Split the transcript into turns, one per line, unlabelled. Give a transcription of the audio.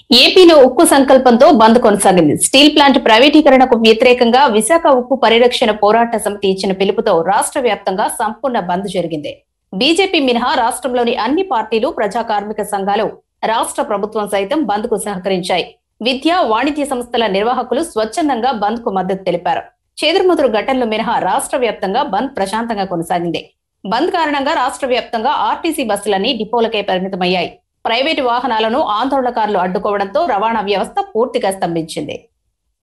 ఏపీలో ఉక్కు సంకల్పంతో బంద్ కొనసాగింది స్టీల్ ప్లాంట్ ప్రైవేటీకరణకు వ్యతిరేకంగా విశాఖ ఉక్కు పరిరక్షణ పోరాట సమితి ఇచ్చిన పిలుపుతో రాష్ట్ర వ్యాప్తంగా సంపూర్ణ బంద్ జరిగింది బీజేపీ మినహా రాష్ట్రంలోని అన్ని పార్టీలు ప్రజా కార్మిక సంఘాలు రాష్ట్ర ప్రభుత్వం సైతం బంద్ కు సహకరించాయి విద్యా వాణిజ్య సంస్థల నిర్వాహకులు స్వచ్ఛందంగా బంద్ కు మద్దతు తెలిపారు చెదురుముదురు ఘటనలు మినహా రాష్ట్ర వ్యాప్తంగా బంద్ ప్రశాంతంగా కొనసాగింది బంద్ కారణంగా రాష్ట్ర వ్యాప్తంగా ఆర్టీసీ బస్సులన్నీ డిపోలకే పరిమితమయ్యాయి ప్రైవేటు వాహనాలను ఆందోళనకారులు అడ్డుకోవడంతో రవాణా వ్యవస్థ పూర్తిగా స్తంభించింది